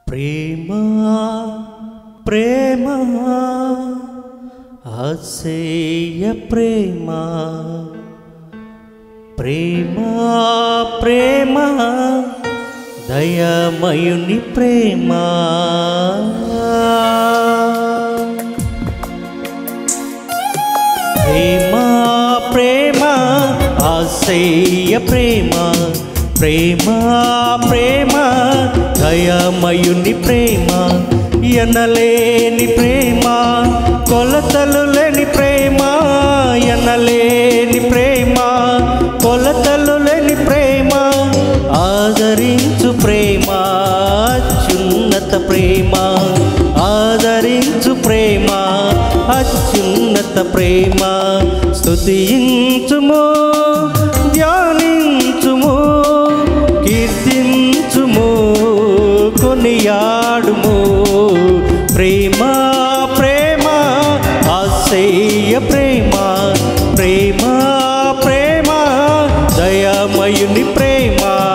ప్రేమ ప్రేమ అసేయ ప్రేమ ప్రేమ ప్రేమ దయమయుని ప్రేమ ప్రేమ ప్రేమ ఆశయ ప్రేమ ప్రేమ ప్రేమ దయమయుని ప్రేమ ఎనలేని ప్రేమ కొలతలు లేని ప్రేమ ఎనలేని ప్రేమ కొలతలు లేని ప్రేమ ఆదరించు ప్రేమ అత్యున్నత ప్రేమ ఆదరించు ప్రేమ అత్యున్నత ప్రేమ స్తుతించుము ధ్యానించుము కీర్తించుము కొనియాడుము ప్రేమ ప్రేమ ఆశయ ప్రేమ ప్రేమ ప్రేమ దయామయుని ప్రేమ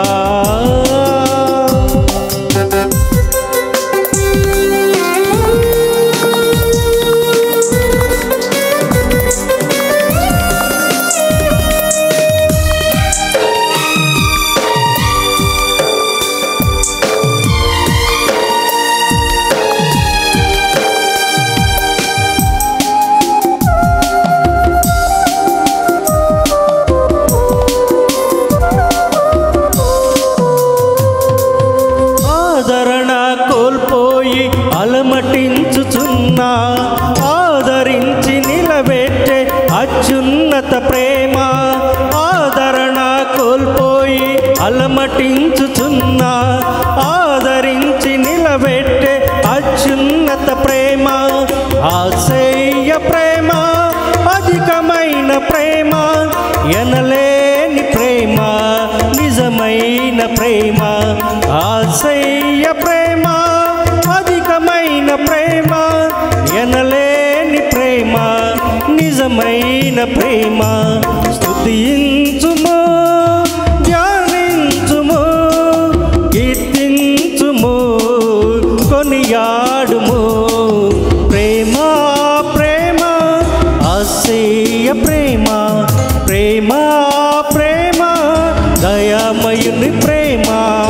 ఆదరణ కోల్పోయి అలమటించుచున్నా ఆదరించి నిలబెట్టే అత్యున్నత ప్రేమ ఆదరణ కోల్పోయి అలమటించుచున్నా ఆదరించి నిలబెట్టే అత్యున్నత ప్రేమ ఆశయ ప్రేమ అధికమైన ప్రేమ ఎనలేని ప్రేమ నిజమైన ప్రేమ ఆశయ ప్రేమ అధికమైన ప్రేమ ఎనలేని ప్రేమ నిజమైన ప్రేమ స్తుతించుము ధ్యానించుము కీర్తించుము కొనియాడుము ప్రేమ ప్రేమ ఆశయ ప్రేమ ప్రేమ ప్రేమ దయామయుని ప్రేమ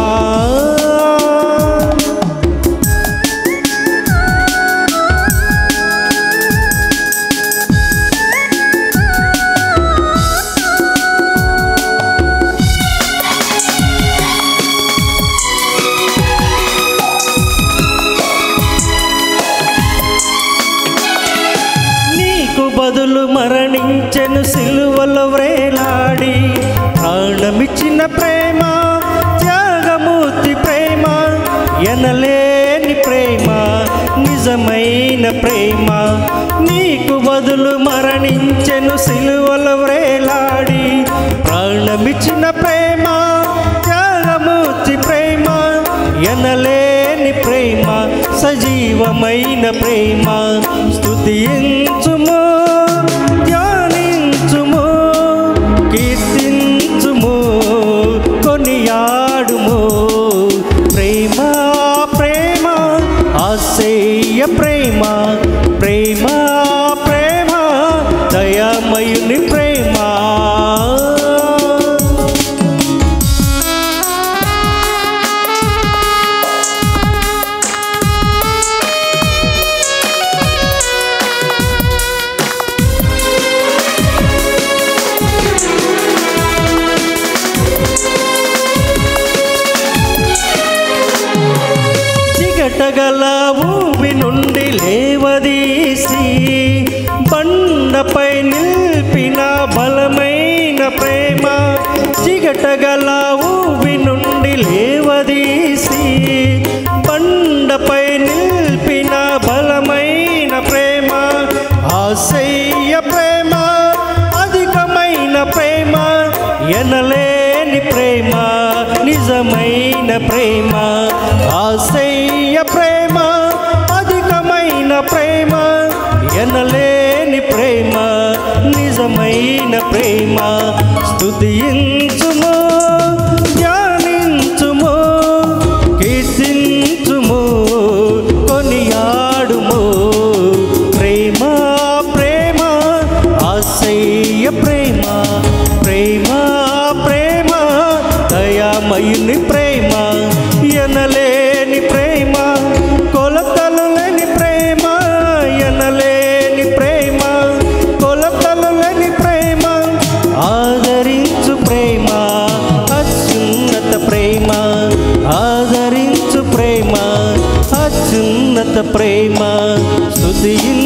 నీకు బదులు మరణించెను సిలువలో వ్రేలాడి ప్రాణమిచ్చిన ప్రేమ త్యాగమూర్తి ప్రేమ ఎనలేని ప్రేమ నిజమైన ప్రేమ నీకు బదులు మరణించెను సిలువలో వ్రేలాడి ప్రాణమిచ్చిన ప్రేమ త్యాగమూర్తి ప్రేమ ఎనలేని ప్రేమ సజీవమైన ప్రేమ స్తుతించుము ధ్యానించుము కీర్తించుము కొనియాడుము ప్రేమ ప్రేమ ఆశయ ప్రేమ ప్రేమ ప్రేమ దయామయుని ప్రేమ చిగటగల ఊబి నుండి లేవదీసి బండపై నిలిపిన బలమైన ప్రేమ చిగటగల ఊబి నుండి లేవదీసి బండపై నిలిపిన బలమైన ప్రేమ ఆశయ్య ప్రేమ అధికమైన ప్రేమ ఎనలేని ప్రేమ నిజమైన ప్రేమ ఆశయ్య ప్రేమ అధికమైన ప్రేమ ఎనలేని ప్రేమ నిజమైన ప్రేమ స్తుతించుము ధ్యానించుము కీర్తించుము ఏసయ్య ప్రేమ ప్రేమ ప్రేమ దయామయుని ప్రేమ ఎనలేని ప్రేమ కొలతలు లేని ప్రేమ ఎనలేని ప్రేమ కొలతలు లేని ప్రేమ ఆదరించు ప్రేమ అత్యున్నత ప్రేమ ఆదరించు ప్రేమ అత్యున్నత ప్రేమ స్తుతించు